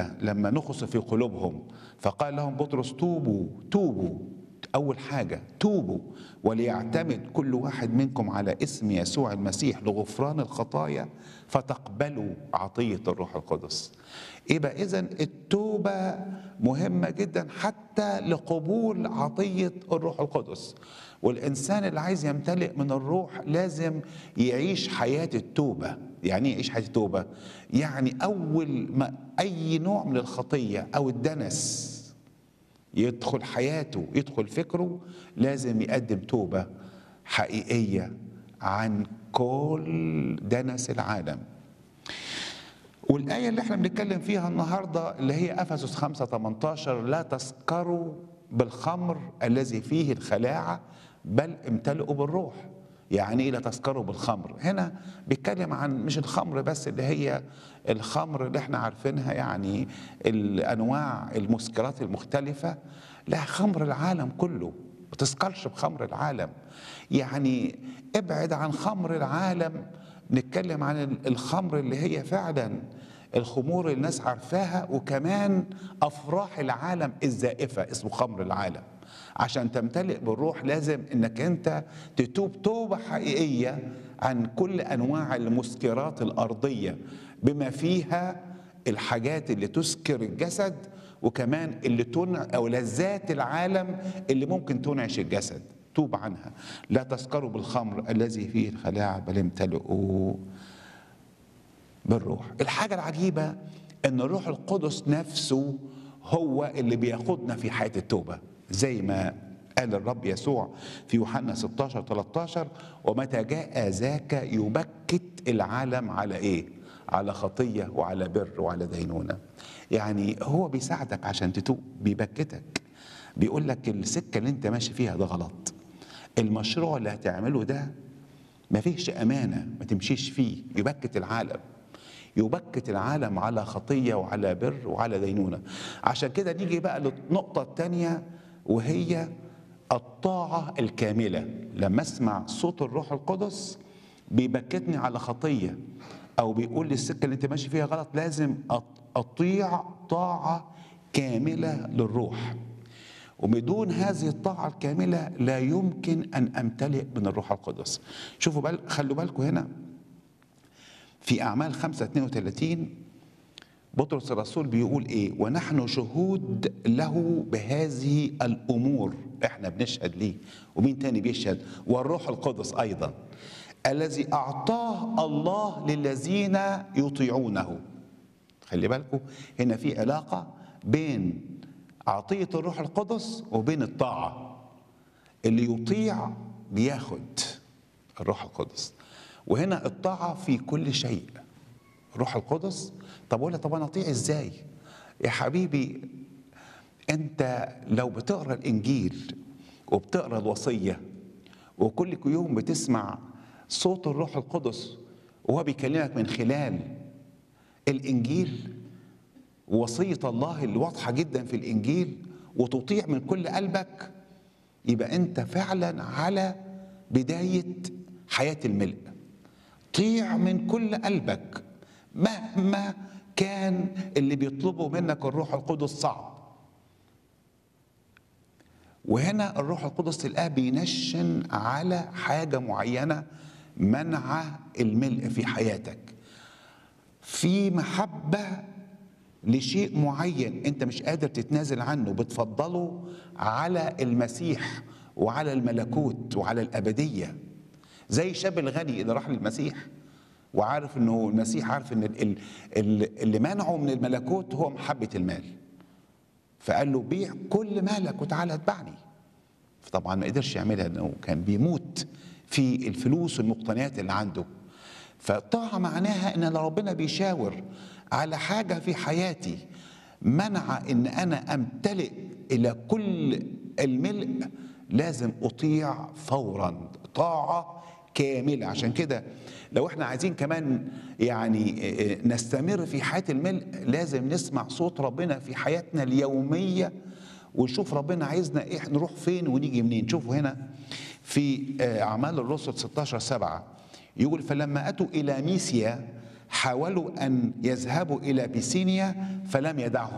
الذين لما نخص في قلوبهم فقال لهم بطرس توبوا توبوا أول حاجة توبوا وليعتمد كل واحد منكم على اسم يسوع المسيح لغفران الخطايا فتقبلوا عطية الروح القدس يبقى إذا التوبة مهمة جدا حتى لقبول عطية الروح القدس والإنسان اللي عايز يمتلئ من الروح لازم يعيش حياة التوبة يعني ايه يعيش حياة التوبة؟ يعني أول ما أي نوع من الخطية أو الدنس يدخل حياته يدخل فكره لازم يقدم توبة حقيقية عن كل دنس العالم والآية اللي احنا بنتكلم فيها النهاردة اللي هي أفسس 5 18 لا تسكروا بالخمر الذي فيه الخلاعة بل امتلئوا بالروح يعني ايه لا تسكروا بالخمر هنا بيتكلم عن مش الخمر بس اللي هي الخمر اللي احنا عارفينها يعني الانواع المسكرات المختلفه لا خمر العالم كله ما تسكرش بخمر العالم يعني ابعد عن خمر العالم نتكلم عن الخمر اللي هي فعلا الخمور اللي الناس عارفاها وكمان افراح العالم الزائفه اسمه خمر العالم عشان تمتلئ بالروح لازم انك انت تتوب توبه حقيقيه عن كل انواع المسكرات الارضيه بما فيها الحاجات اللي تسكر الجسد وكمان اللي تنع او لذات العالم اللي ممكن تنعش الجسد توب عنها لا تسكروا بالخمر الذي فيه الخلاعه بل امتلئوا بالروح الحاجه العجيبه ان الروح القدس نفسه هو اللي بياخدنا في حياه التوبه زي ما قال الرب يسوع في يوحنا 16 13 ومتى جاء ذاك يبكت العالم على ايه؟ على خطيه وعلى بر وعلى دينونه. يعني هو بيساعدك عشان تتوب بيبكتك بيقول لك السكه اللي انت ماشي فيها ده غلط. المشروع اللي هتعمله ده ما فيهش امانه ما تمشيش فيه يبكت العالم. يبكت العالم على خطيه وعلى بر وعلى دينونه. عشان كده نيجي بقى للنقطه الثانيه وهي الطاعة الكاملة لما اسمع صوت الروح القدس بيبكتني على خطية أو بيقول لي السكة اللي أنت ماشي فيها غلط لازم أطيع طاعة كاملة للروح وبدون هذه الطاعة الكاملة لا يمكن أن أمتلئ من الروح القدس شوفوا بل خلوا بالكم هنا في أعمال 5 32 بطرس الرسول بيقول ايه ونحن شهود له بهذه الامور احنا بنشهد ليه ومين تاني بيشهد والروح القدس ايضا الذي اعطاه الله للذين يطيعونه خلي بالكم هنا في علاقه بين عطيه الروح القدس وبين الطاعه اللي يطيع بياخد الروح القدس وهنا الطاعه في كل شيء الروح القدس طب اقول طب انا اطيع ازاي يا حبيبي انت لو بتقرا الانجيل وبتقرا الوصيه وكل يوم بتسمع صوت الروح القدس وهو بيكلمك من خلال الانجيل وصيه الله اللي واضحه جدا في الانجيل وتطيع من كل قلبك يبقى انت فعلا على بدايه حياه الملء طيع من كل قلبك مهما كان اللي بيطلبه منك الروح القدس صعب وهنا الروح القدس تلقاه بينشن على حاجة معينة منع الملء في حياتك في محبة لشيء معين انت مش قادر تتنازل عنه بتفضله على المسيح وعلى الملكوت وعلى الأبدية زي الشاب الغني اللي راح للمسيح وعارف انه المسيح عارف ان اللي منعه من الملكوت هو محبه المال فقال له بيع كل مالك وتعالى اتبعني فطبعا ما قدرش يعملها انه كان بيموت في الفلوس والمقتنيات اللي عنده فالطاعه معناها ان ربنا بيشاور على حاجه في حياتي منع ان انا امتلئ الى كل الملء لازم اطيع فورا طاعه كامله عشان كده لو احنا عايزين كمان يعني نستمر في حياه الملء لازم نسمع صوت ربنا في حياتنا اليوميه ونشوف ربنا عايزنا ايه نروح فين ونيجي منين شوفوا هنا في اعمال الرسل 16 7 يقول فلما اتوا الى ميسيا حاولوا ان يذهبوا الى بيسينيا فلم يدعهم